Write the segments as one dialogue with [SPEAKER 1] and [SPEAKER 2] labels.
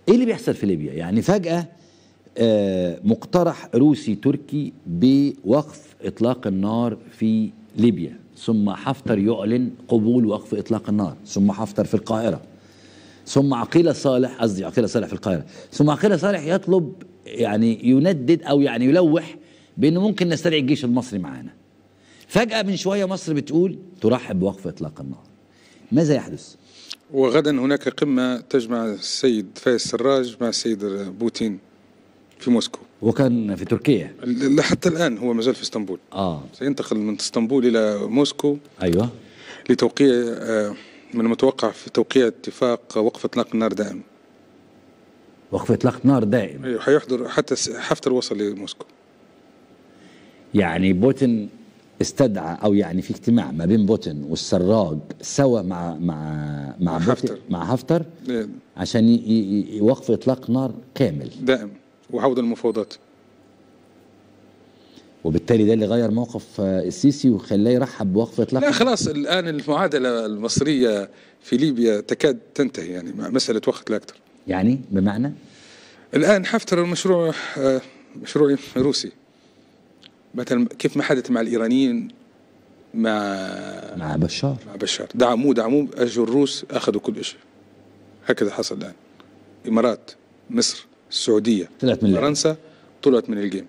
[SPEAKER 1] ايه اللي بيحصل في ليبيا يعني فجاه آه، مقترح روسي تركي بوقف اطلاق النار في ليبيا ثم حفتر يعلن قبول وقف اطلاق النار ثم حفتر في القاهره ثم عقيله صالح قصدي عقيله صالح في القاهره ثم عقيله صالح يطلب يعني يندد او يعني يلوح بانه ممكن نستدعي الجيش المصري معانا فجاه من شويه مصر بتقول ترحب بوقف اطلاق النار ماذا يحدث
[SPEAKER 2] وغدا هناك قمة تجمع السيد فايز سراج مع السيد بوتين في موسكو
[SPEAKER 1] وكان في تركيا
[SPEAKER 2] ل- حتى الآن هو مازال في اسطنبول
[SPEAKER 1] اه
[SPEAKER 2] سينتقل من اسطنبول إلى موسكو
[SPEAKER 1] ايوه
[SPEAKER 2] لتوقيع آه، من المتوقع في توقيع اتفاق وقف إطلاق النار دائم
[SPEAKER 1] وقف اطلاق نار دائم
[SPEAKER 2] أيوه، حيحضر حتى س- حفتر وصل لموسكو
[SPEAKER 1] يعني بوتين استدعى او يعني في اجتماع ما بين بوتين والسراج سوا مع مع مع
[SPEAKER 2] مع
[SPEAKER 1] بوتين-
[SPEAKER 2] حفتر.
[SPEAKER 1] مع حفتر
[SPEAKER 2] إيه،
[SPEAKER 1] عشان ي- ي- يوقف اطلاق نار كامل
[SPEAKER 2] دائم وعودة المفاوضات
[SPEAKER 1] وبالتالي ده اللي غير موقف آه، السيسي وخلاه يرحب بوقف اطلاق
[SPEAKER 2] لا
[SPEAKER 1] النار.
[SPEAKER 2] خلاص الآن المعادلة المصرية في ليبيا تكاد تنتهي يعني مع مسألة وقت لا أكثر
[SPEAKER 1] يعني بمعنى
[SPEAKER 2] الآن حفتر المشروع آه، مشروع روسي مثلا كيف ما حدث مع الإيرانيين مع
[SPEAKER 1] مع بشار
[SPEAKER 2] مع بشار دعموه دعموه اجوا الروس اخذوا كل شيء هكذا حصل الان امارات مصر السعوديه
[SPEAKER 1] طلعت من اللعبة.
[SPEAKER 2] فرنسا طلعت من الجيم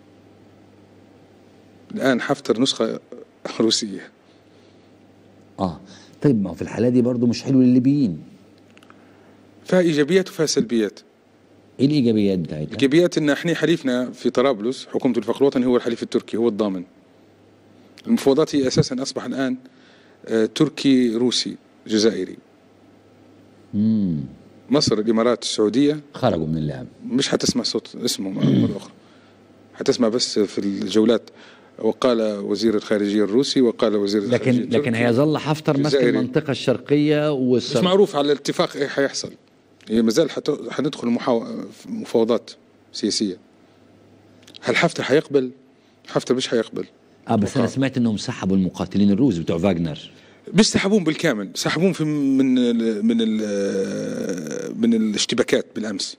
[SPEAKER 2] الان حفتر نسخه روسيه
[SPEAKER 1] اه طيب ما هو في الحاله دي برضو مش حلو للليبيين
[SPEAKER 2] فيها ايجابيات وفيها سلبيات
[SPEAKER 1] ايه الايجابيات بتاعتها
[SPEAKER 2] الايجابيات ان احنا حليفنا في طرابلس حكومه الفخر الوطني هو الحليف التركي هو الضامن المفاوضات هي اساسا اصبح الان آه، تركي روسي جزائري
[SPEAKER 1] امم
[SPEAKER 2] مصر الامارات السعوديه
[SPEAKER 1] خرجوا من اللعب
[SPEAKER 2] مش حتسمع صوت اسمه مرة أخرى حتسمع بس في الجولات وقال وزير الخارجية الروسي وقال وزير
[SPEAKER 1] لكن
[SPEAKER 2] الخارجية
[SPEAKER 1] لكن
[SPEAKER 2] التركي.
[SPEAKER 1] هيظل حفتر ماسك
[SPEAKER 2] جزائري.
[SPEAKER 1] المنطقه الشرقيه
[SPEAKER 2] مش
[SPEAKER 1] والسر...
[SPEAKER 2] معروف على الاتفاق ايه حيحصل هي مازال حت- حندخل محاو... في مفاوضات سياسية هل حفتر حيقبل؟ حفتر مش حيقبل
[SPEAKER 1] اه بس انا
[SPEAKER 2] أتوقع.
[SPEAKER 1] سمعت انهم سحبوا المقاتلين الروس بتوع فاجنر
[SPEAKER 2] مش سحبون بالكامل سحبون في من ال من ال من الاشتباكات بالامس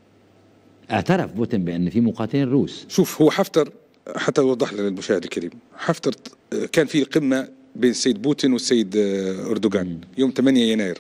[SPEAKER 1] اعترف بوتين بان في مقاتلين روس
[SPEAKER 2] شوف هو حفتر حتى اوضح للمشاهد الكريم حفتر كان في قمه بين السيد بوتين والسيد اردوغان يوم 8 يناير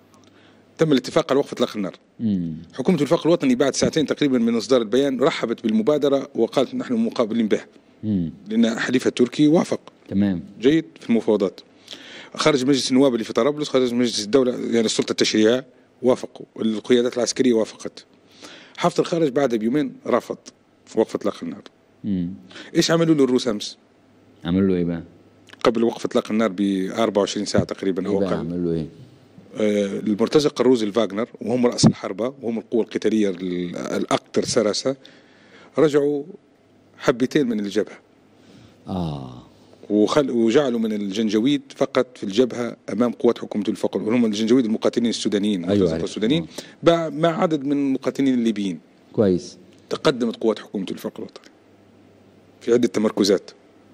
[SPEAKER 2] تم الاتفاق على وقف اطلاق النار
[SPEAKER 1] امم
[SPEAKER 2] حكومه الوفاق الوطني بعد ساعتين تقريبا من اصدار البيان رحبت بالمبادره وقالت نحن مقابلين بها
[SPEAKER 1] امم
[SPEAKER 2] لان حليفها التركي وافق
[SPEAKER 1] تمام
[SPEAKER 2] جيد في المفاوضات خرج مجلس النواب اللي في طرابلس خرج مجلس الدوله يعني السلطه التشريعيه وافقوا القيادات العسكريه وافقت حفتر خرج بعد بيومين رفض وقف اطلاق النار
[SPEAKER 1] امم
[SPEAKER 2] ايش عملوا له الروس امس؟
[SPEAKER 1] عملوا له ايه بقى؟
[SPEAKER 2] قبل وقف اطلاق النار ب 24 ساعه تقريبا
[SPEAKER 1] ايه
[SPEAKER 2] او
[SPEAKER 1] بقى
[SPEAKER 2] اقل
[SPEAKER 1] عملوا له ايه؟
[SPEAKER 2] آه، المرتزقه الروس الفاغنر وهم راس الحربه وهم القوه القتاليه ال- الاكثر سرسه رجعوا حبتين من الجبهه
[SPEAKER 1] اه
[SPEAKER 2] وخل وجعلوا من الجنجويد فقط في الجبهه امام قوات حكومه الفقر وهم الجنجويد المقاتلين السودانيين
[SPEAKER 1] أيوة،
[SPEAKER 2] المرتزقه
[SPEAKER 1] عرفت.
[SPEAKER 2] السودانيين مع مع عدد من المقاتلين الليبيين
[SPEAKER 1] كويس
[SPEAKER 2] تقدمت قوات حكومه الفقر الوطني في عده تمركزات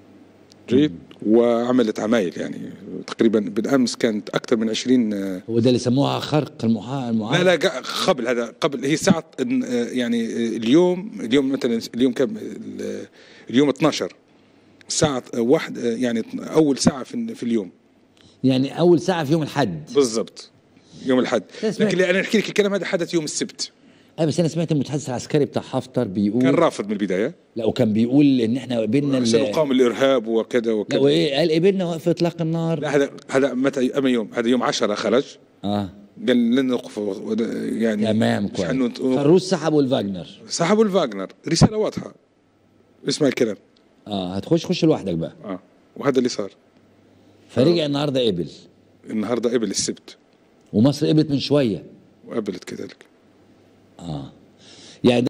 [SPEAKER 2] جيد وعملت عمايل يعني تقريبا بالامس كانت اكثر من 20 آه،
[SPEAKER 1] هو ده اللي سموها خرق المحا... المعارضة
[SPEAKER 2] لا لا قا- قبل هذا قبل هي ساعة آه، يعني آه، اليوم اليوم مثلا اليوم كم ال- اليوم 12 ساعة آه، واحد آه، يعني أول ساعة في في اليوم
[SPEAKER 1] يعني اول ساعه في يوم الحد
[SPEAKER 2] بالضبط يوم الأحد
[SPEAKER 1] لا، سمعت.
[SPEAKER 2] لكن انا احكي لك الكلام هذا حدث يوم السبت
[SPEAKER 1] اي بس انا سمعت المتحدث العسكري بتاع حفتر بيقول
[SPEAKER 2] كان رافض من البداية
[SPEAKER 1] لا وكان بيقول ان احنا قبلنا ال-
[SPEAKER 2] سنقام الإرهاب وكذا
[SPEAKER 1] لا
[SPEAKER 2] وكذا
[SPEAKER 1] وايه قال قبلنا وقف اطلاق النار
[SPEAKER 2] لا هذا هذا متى أما يوم هذا يوم 10 خرج
[SPEAKER 1] اه
[SPEAKER 2] قال لن نوقف يعني
[SPEAKER 1] تمام
[SPEAKER 2] مش
[SPEAKER 1] كويس
[SPEAKER 2] حنوت-
[SPEAKER 1] فالروس سحبوا الفاجنر
[SPEAKER 2] سحبوا الفاغنر رسالة واضحة اسمع الكلام
[SPEAKER 1] اه هتخش خش لوحدك بقى
[SPEAKER 2] اه وهذا اللي صار
[SPEAKER 1] فرجع النهارده قبل
[SPEAKER 2] النهارده قبل السبت
[SPEAKER 1] ومصر قبلت من شويه
[SPEAKER 2] وقبلت كذلك
[SPEAKER 1] اه يعني